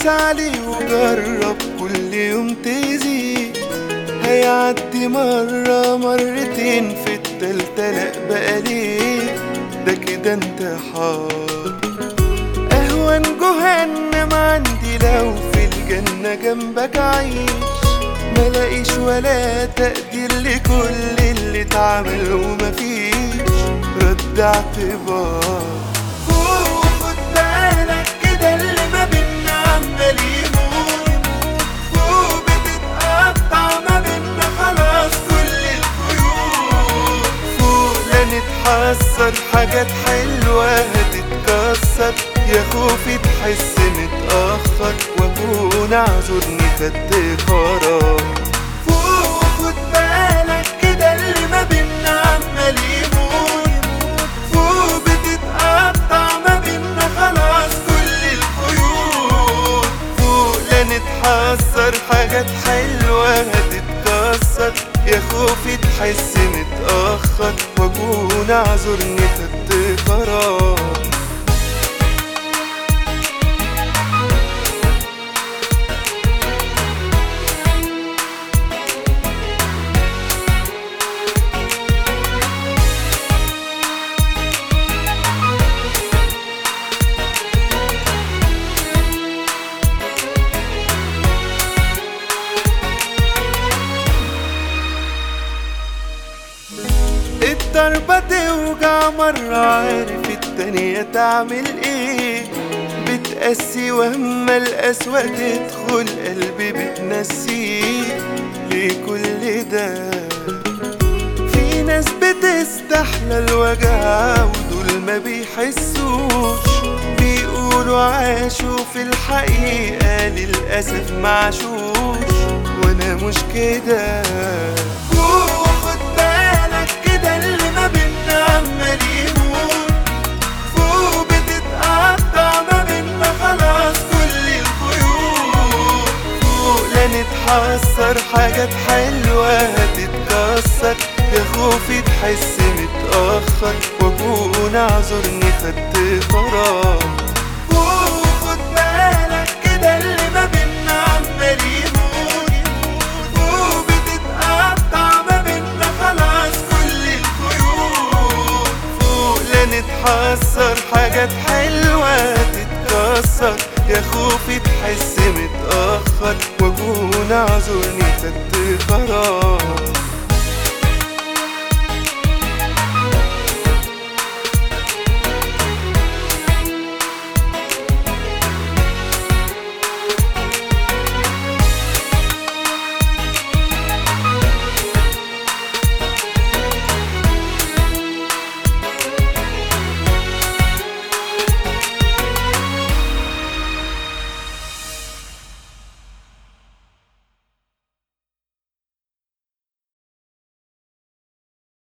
عليه وجرب كل يوم تزيد هيعدي مرة مرتين في التالتة لأ بقى ليه ده كده انتحار أهون جهنم عندي لو في الجنة جنبك عيش ملاقيش ولا تقدير لكل اللي اتعمل ومفيش رد اعتبار فوق خد بالك كده اللي ما بينا عمال يموت فوق بتتقطع ما بينا خلاص كل الخيوط فوق لا نتحسر حاجات حلوة هتتكسر يا خوفي تحس متأخر واكون اعذرني خدت قرار فوق خد بالك كده اللي ما بينا عمال يموت فوق بتتقطع ما بينا خلاص كل الخيوط فوق لا نتحسر حاجات حلوة هتتكسر يا خوفي تحس متأخر واكون اعذرني خدت قرار الضربة توجع مرة عارف التانية تعمل ايه بتقسي واما القسوة تدخل قلبي بتنسيه ليه كل ده في ناس بتستحلى الوجع ودول ما بيحسوش بيقولوا عاشوا في الحقيقة للأسف معشوش وانا مش كده فوق خد بالك كده اللي ما بينا عمال يموت فوق بتتقطع ما بينا خلاص كل الخيوط فوق لا نتحسر حاجات حلوة هتتكسر يا خوفي تحس متأخر واكون اعذرني خدت قرار فوق خد بالك كده اللي ما بينا عمال يموت فوق بتتقطع ما بينا خلاص كل الخيوط فوق لا نتحسر حاجات حلوة تتكسر يا خوفي تحس متأخر واكون اعذرني خدت قرار